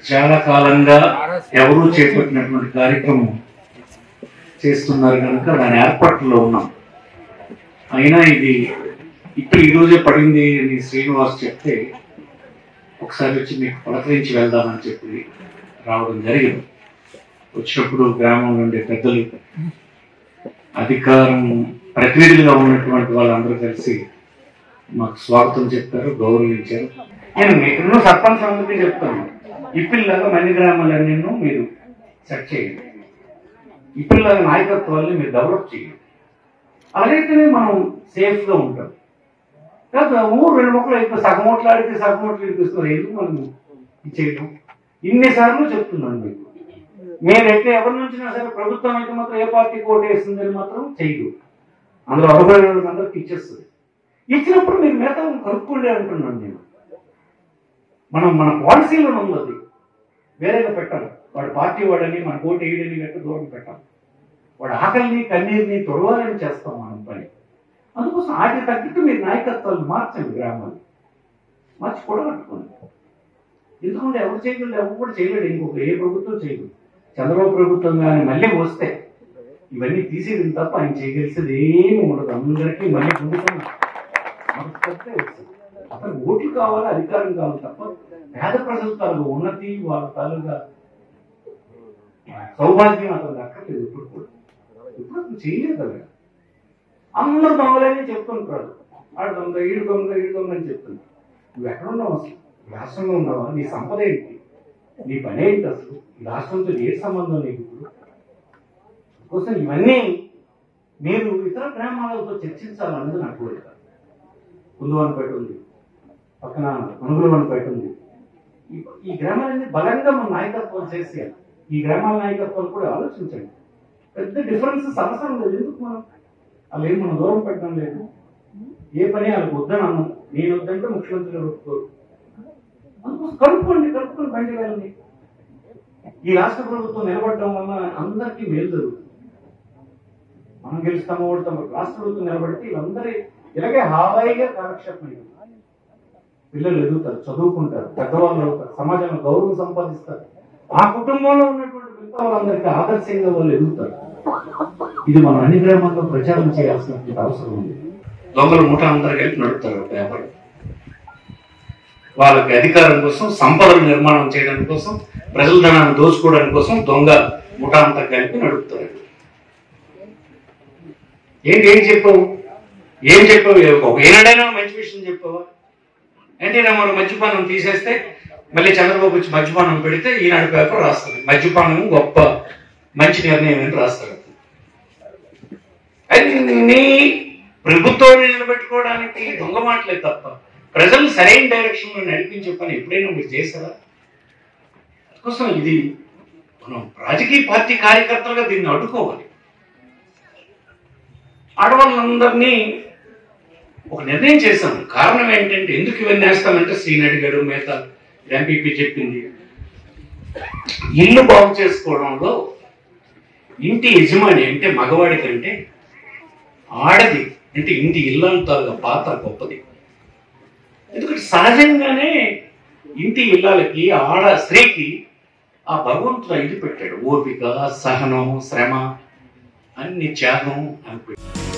చాలా కాలంగా ఎవరూ చేపట్టినటువంటి కార్యక్రమం చేస్తున్నారు కనుక దాని ఏర్పాట్లో ఉన్నాం అయినా ఇది ఇప్పుడు ఈ రోజే పడింది అని శ్రీనివాస్ చెప్తే ఒకసారి వచ్చి మీకు పలకరించి వెళ్దామని చెప్పి రావడం జరిగింది వచ్చినప్పుడు గ్రామం నుండి పెద్దలు అధికారం ప్రతినిధులుగా ఉన్నటువంటి వాళ్ళందరూ కలిసి మాకు స్వాగతం చెప్పారు గౌరవించారు నేను మీకు సర్పంచ్ అందరికీ చెప్తాను ఇప్పిల్లాగా మన్ని గ్రామాలన్నీ మీరు సెట్ చేయండి ఇప్పిల్లాగా నాయకత్వాన్ని మీరు డెవలప్ చేయండి అలాగైతేనే మనం సేఫ్ గా ఉంటాం కాదు ఊరు రెండు మొక్కలు అయిపోయి సగం ఓట్లు ఆడితే సగం ఓట్లు ఇప్పిస్తున్నారు ఎందుకు మనం ఇది చేయడం ఇన్నిసార్లు చెప్తున్నాను మీకు మీరైతే ఎవరి నుంచినా సరే ప్రభుత్వం అయితే మాత్రం ఏ పార్టీకి ఓటు వేస్తుందని మాత్రం చేయదు అందులో అరవై వేల అందరికి ఇచ్చేస్తుంది ఇచ్చినప్పుడు మీరు మిగతా కనుక్కోండి అంటున్నాను నేను మనం మన పాలసీలో ఉంది అది వేరేగా పెట్టాలి వాడు పార్టీ వాడని మన ఓటు వేయడని గట్టి దూరం పెట్టాలి వాడు ఆకలిని కన్నీరుని తొడవాలని చేస్తాం మనం పని అందుకోసం వాటికి తగ్గట్టు మీరు నాయకత్వాలు మార్చండి గ్రామాలు మార్చి కూడా కట్టుకోండి ఎందుకంటే ఎవరు చేయగలరు ఎవరు కూడా చేయలేడు ఇంకొక ఏ ప్రభుత్వం చేయదు చంద్రబాబు ప్రభుత్వం కానీ మళ్ళీ వస్తే ఇవన్నీ తీసేయడం తప్ప ఆయన చేయగలిసేది ఏమి ఉండదు అందరికీ మళ్ళీ పొందుతున్నా మనకు తప్పే వస్తుంది అసలు ఓట్లు కావాలి అధికారం కావాలి తప్ప పేద ప్రజల తాలూకు ఉన్నతి వాళ్ళ తాలూకా సౌభాగ్యం అతను దక్కలేదు ఇప్పుడు కూడా ఇప్పుడు అతను చేయలేదు కదా అందరూ దొంగలని చెప్తుంటారు ఆడు దొంగ ఈడు దొంగ ఈడు దొంగ అని చెప్తుంటారు నువ్వు ఎక్కడ ఉన్నావు అసలు ఈ రాష్ట్రంలో ఉన్నావా నీ సంపద ఏంటి నీ పని ఏంటి అసలు ఈ రాష్ట్రంతో ఏ సంబంధం నీకు ఇప్పుడు కోసం ఇవన్నీ మీరు ఇతర గ్రామాలతో చర్చించాలన్నది నా కోరిక కుందువనపేట ఉంది పక్కన కొనుగోలువనపేట ఉంది ఈ- ఈ గ్రామాలన్నీ బలంగా మన నాయకత్వం చేసేయాలి ఈ గ్రామాల నాయకత్వం కూడా ఆలోచించండి పెద్ద డిఫరెన్సెస్ అవసరం లేదు ఎందుకు మనం వాళ్ళు ఏం మనం దూరం పెట్టడం లేదు ఏ పని వాళ్ళకి వద్దని అన్నాం నేను వద్దంటే ముఖ్యమంత్రి గారు ఒప్పుకోరు అందుకోసం కలుపుకోండి కలుపుకొని బండి వెళ్ళండి ఈ రాష్ట్ర ప్రభుత్వం నిలబడడం వల్ల అందరికీ మేలు జరుగుతుంది మనం గెలుస్తామో ఓడతామో రాష్ట్ర ప్రభుత్వం నిలబడితే వీళ్ళందరి ఇలాగే హాయిగా కాలక్షేపం అయ్యింది పిల్లలు ఎదుగుతారు చదువుకుంటారు పెద్దవాళ్ళు అవుతారు సమాజంలో గౌరవం సంపాదిస్తారు ఆ కుటుంబంలో ఉన్నటువంటి మిగతా వాళ్ళందరికీ ఆదర్శంగా వాళ్ళు ఎదుగుతారు ఇది మనం అన్ని గ్రామాల్లో ప్రచారం చేయాల్సినటువంటి అవసరం ఉంది దొంగలు ముఠా అందరు కలిపి నడుపుతారు పేపర్ వాళ్ళకి అధికారం కోసం సంపదలు నిర్మాణం చేయడం కోసం ప్రజల ధనాన్ని దోచుకోవడం కోసం దొంగ ముఠా అంతా కలిపి నడుపుతారు ఏంటి ఏం చెప్పావు ఏం చెప్పావు ఒక ఏనాడైనా మంచి విషయం చెప్పావా ఎన్టీ రామారావు మద్యపానం తీసేస్తే మళ్ళీ చంద్రబాబు వచ్చి మద్యపానం పెడితే ఈనాడు పేపర్ రాస్తుంది మద్యపానం గొప్ప మంచి నిర్ణయం అని రాస్తారు అది నీ ప్రభుత్వాన్ని నిలబెట్టుకోవడానికి దొంగ మాటలే తప్ప ప్రజలు సరైన డైరెక్షన్ లో నడిపించే పని ఎప్పుడైనా మీరు చేశారా కోసం ఇది మనం రాజకీయ పార్టీ కార్యకర్తలుగా దీన్ని అడ్డుకోవాలి ఆడవాళ్ళందరినీ ఒక నిర్ణయం చేశాం కారణం ఏంటంటే ఎందుకు ఇవన్నీ వేస్తామంటే శ్రీనడి గారు మిగతా ఎంపీపీ చెప్పింది ఇల్లు బాగు చేసుకోవడంలో ఇంటి యజమాని అంటే మగవాడి కంటే ఆడది అంటే ఇంటి ఇల్లంతాగా పాత్ర గొప్పది ఎందుకంటే సహజంగానే ఇంటి ఇళ్ళకి ఆడ స్త్రీకి ఆ భగవంతుడు ఇది పెట్టాడు ఓపిక సహనం శ్రమ అన్ని త్యాగం అని పెట్టాడు